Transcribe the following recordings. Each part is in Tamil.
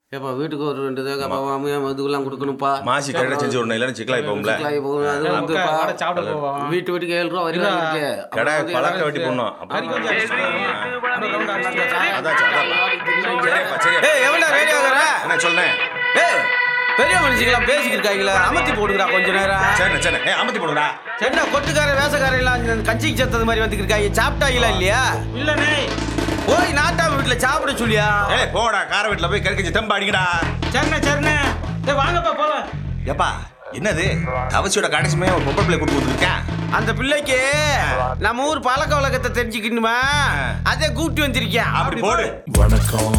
ஏப்பா வீட்டுக்கு ஒரு ரெண்டு தேங்காய் மாமியார் இதுக்கெல்லாம் கொடுக்கணும்ப்பா மாசி கரெக்டாக செஞ்சு விடணும் இல்லைன்னு சிக்கலாகி போகும்ல சிக்கலாகி போகும். அது வந்துப்பா வாடா, சாப்பிட போவோம் வீட்டு வீட்டுக்கு ஏழு ரூபா வரி இருக்கு கடை பழக்க வெட்டி போடணும் கறி கொஞ்சம் extra வேணும். அப்புறம் round ஆ அடிச்சுக்கலாம். அதாச்சு அதான் சரிப்பா சரி ஏய் எவ்வளோ ரெடி ஆகுற என்ன சொல்லேன் ஏய் பெரிய மனுஷங்களாம் பேசிக்கிட்டு இருக்காங்களா அமர்த்தி போடுங்கடா கொஞ்ச நேரம் சரிண்ணே சரிண்ணே ஏ அமர்த்தி போடுடா என்ன கொட்டுக்கார வேசக்கார எல்லாம் கஞ்சிக்கு செத்தது மாதிரி வந்துட்டு இருக்காங்க சாப்பிட்டாங்களா இல்லையா இல்லண்ணே போய் நாட்டாம வீட்டுல சாப்பிட சொல்லியா ஏ போடா கார வீட்டில் போய் கறி கஞ்சி தெம்பு அடிக்கடா சரிண்ணே சரிண்ணே ஏய் வாங்கப்பா போலாம் ஏப்பா என்னது தவசியோட கடைசிமே ஒரு பொம்பளை பிள்ளை கொடுத்து கொடுத்துருக்கேன் அந்த பிள்ளைக்கு நம்ம ஊர் பழக்க வழக்கத்தை தெரிஞ்சுக்கணுமா அதே கூட்டி வந்திருக்கேன் அப்படி போடு வணக்கம்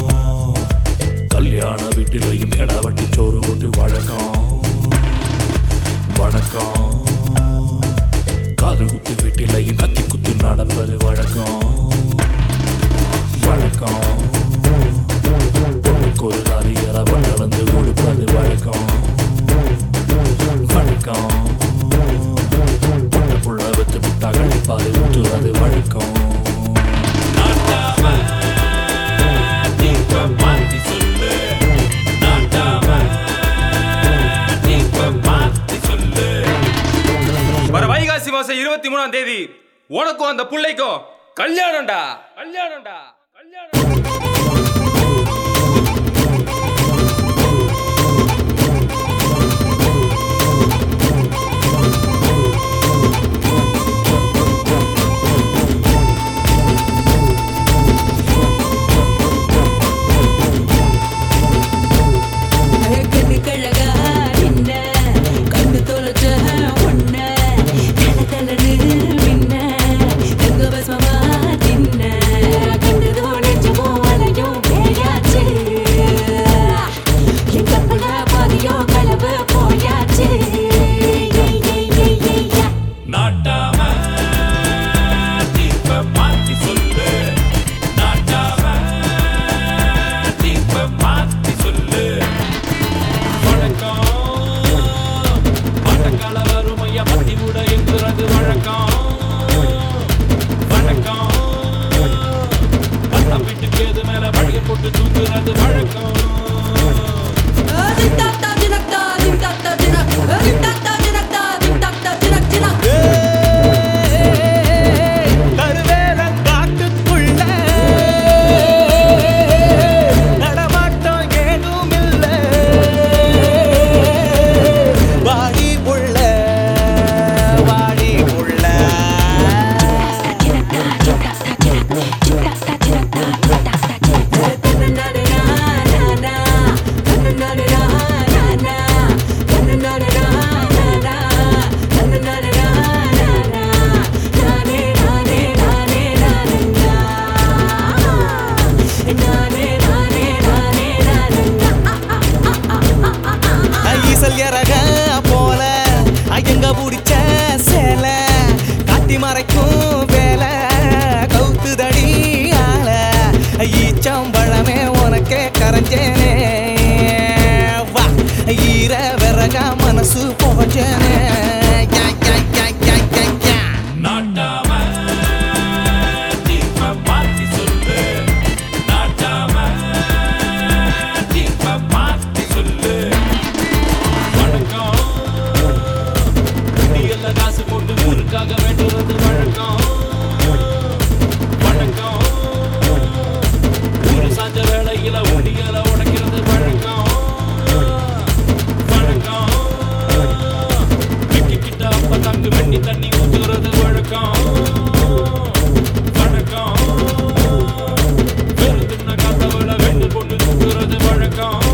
கல்யாண வீட்டிலையும் கிடாவட்டி சோறு போட்டு வழக்கம் வணக்கம் காது குத்து வீட்டிலையும் கத்தி குத்து நடப்பது வழக்கம் வழக்கம் பொண்ணுக்கு ஒரு காரியர கலந்து கொடுப்பது வழக்கம் வழக்கம் பொண்ணு புள்ள வச்சு முட்டா கழிப்பாது ஊற்றுறது வழக்கம் வர வைகாசி மாசம் இருபத்தி மூணாம் தேதி உனக்கும் அந்த புள்ளைக்கும் கல்யாணம்டா கல்யாணம்டா கல்யாணம் கண்ணு கழகா நின்ன கண்ணு தொலைச்ச ஒன்ன தல தலனு மின்ன தங்க பஸ்மமா தின்ன கண்டதோ நெஞ்சமோ அலையும் பேயாச்சு என் கப்பல பாதியோ களவு போயாச்சு ஏய், ஏய், ஏய், ஏய், யா. நாட்டாம தீப மாத்தி சொல்லு நாட்டாம தீப மாத்தி சொல்லு வணக்கம் வணக்கால வறுமைய மத்தி விட என்கிறது வழக்கம் வணக்கம் பட்டம் வீட்டுக்கு எது மேல பழைய போட்டு தூங்குறது வழக்கம் Dim tak tak jinak tak, dim tak tak jinak, dim tak tak jinak tak, dim tak tak jinak jinak. கருவேல காட்டுக்குள்ள நடமாட்டம் ஏதும் இல்ல வாடி புள்ள வாடி புள்ள ஈசல் இறக போல ஐயங்க பிடிச்ச சேலை காட்டி மறைக்கும் வேலை கவுத்துதடி ஆள ஈச்சம்பழமே உனக்கே கரைஞ்சேனே வா ஈர விறகா மனசு போச்சேனே யா, யா, யா, யா, யா, யா. நாட்டாம தீப மாத்தி சொல்லு நாட்டாம தீப மாத்தி சொல்லு வணக்கம் நீல காசு போட்டு ஊருக்காக வேண்டுறது வழக்கம் வணக்கம் ஊரு சாஞ்ச வேளையில ஒடியல உடைக்கிறது வழக்கம் வணக்கம் வெட்டிக்கிட்ட அப்ப தங்கு வெண்ணி தண்ணி ஊத்துறது வழக்கம் வணக்கம் வெறுத்துன கதவுல வெண்டு பொண்ணு தூக்குறது வழக்கம்